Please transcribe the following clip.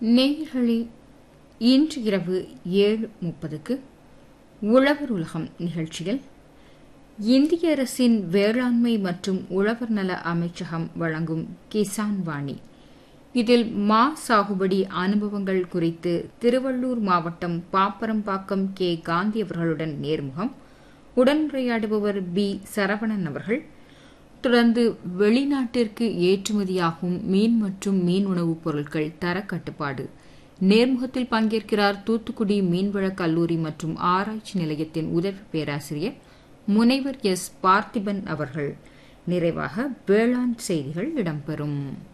நேயர்களே இன்று இரவு ஏழு முப்பதுக்கு உழவர் உலகம் நிகழ்ச்சியில் இந்திய அரசின் வேளாண்மை மற்றும் உழவர் நல அமைச்சகம் வழங்கும் கிசான் வாணி இதில் மா சாகுபடி அனுபவங்கள் குறித்து திருவள்ளூர் மாவட்டம் பாப்பரம்பாக்கம் கே காந்தி அவர்களுடன் நேர்முகம் உடனுரையாடுபவர் பி சரவணன் அவர்கள் தொடர்ந்து வெளிநாட்டிற்கு ஏற்றுமதியாகும் மீன் மற்றும் மீன் உணவுப் பொருட்கள் தரக்கட்டுப்பாடு நேர்முகத்தில் பங்கேற்கிறார் தூத்துக்குடி மீன்வள கல்லூரி மற்றும் ஆராய்ச்சி நிலையத்தின் உதவி பேராசிரியர் முனைவர் எஸ் பார்த்திபன் அவர்கள் நிறைவாக வேளாண் செய்திகள் இடம்பெறும்